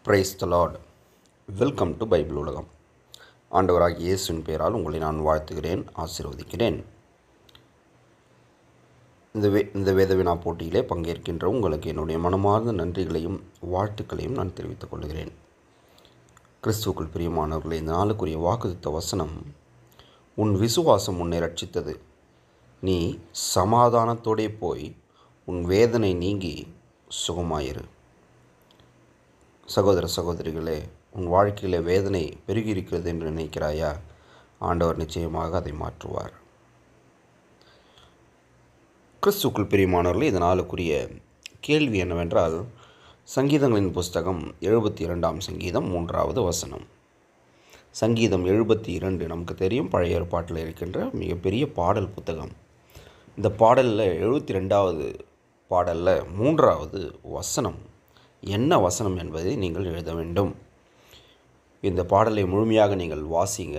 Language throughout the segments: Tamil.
price the Lord welcome to Bible உலகம் ஆண்டவராகிய இயேசுவின் பெயரால் உங்களை நான் வாழ்த்துகிறேன் ஆசீர்வதிக்கிறேன் இந்த வே இந்த வேத வினா போட்டியிலே பங்கேற்கின்ற உங்களுக்கு என்னுடைய மனமார்ந்த நன்றிகளையும் வாழ்த்துக்களையும் நான் தெரிவித்துக் கொள்கிறேன் கிறிஸ்துவுக்குள் பிரியமானவர்களே இந்த நாளுக்குரிய வாக்குத்த வசனம் உன் விசுவாசம் உன்னை ரட்சித்தது நீ சமாதானத்தோடே போய் உன் வேதனை நீங்கி சுகமாயிரு சகோதர சகோதரிகளே உன் வாழ்க்கையில் வேதனை பெருகியிருக்கிறது என்று நினைக்கிறாயா ஆண்டவர் நிச்சயமாக அதை மாற்றுவார் கிறிஸ்துக்குள் பிரியமானவர்களே இந்த நாளுக்குரிய கேள்வி என்னவென்றால் சங்கீதங்களின் புஸ்தகம் எழுபத்தி இரண்டாம் சங்கீதம் மூன்றாவது வசனம் சங்கீதம் எழுபத்தி இரண்டு நமக்கு தெரியும் பழைய ஏற்பாட்டில் இருக்கின்ற மிகப்பெரிய பாடல் புத்தகம் இந்த பாடலில் எழுபத்தி ரெண்டாவது பாடலில் மூன்றாவது வசனம் என்ன வசனம் என்பதை நீங்கள் எழுத வேண்டும் இந்த பாடலை முழுமையாக நீங்கள் வாசிங்க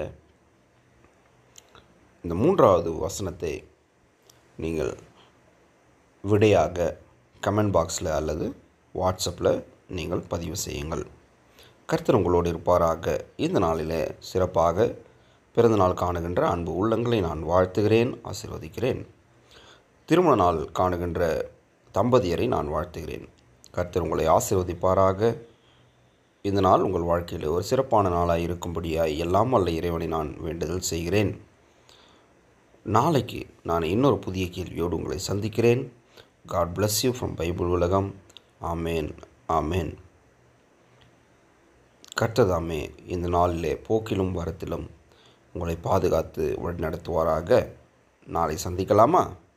இந்த மூன்றாவது வசனத்தை நீங்கள் விடையாக கமெண்ட் பாக்ஸில் அல்லது வாட்ஸ்அப்பில் நீங்கள் பதிவு செய்யுங்கள் கர்த்தர் உங்களோடு இருப்பாராக இந்த நாளில் சிறப்பாக பிறந்தநாள் காணுகின்ற அன்பு உள்ளங்களை நான் வாழ்த்துகிறேன் ஆசீர்வதிக்கிறேன் திருமண நாள் காணுகின்ற தம்பதியரை நான் வாழ்த்துகிறேன் கர்த்தர் உங்களை ஆசீர்வதிப்பாராக இந்த நாள் உங்கள் வாழ்க்கையில் ஒரு சிறப்பான நாளாக இருக்கும்படியாய் எல்லாம் அல்ல இறைவனை நான் வேண்டுதல் செய்கிறேன் நாளைக்கு நான் இன்னொரு புதிய கேள்வியோடு உங்களை சந்திக்கிறேன் God bless you from Bible உலகம் ஆமேன் ஆமேன் கர்த்ததாமே இந்த நாளிலே போக்கிலும் வரத்திலும் உங்களை பாதுகாத்து வழிநடத்துவாராக நாளை சந்திக்கலாமா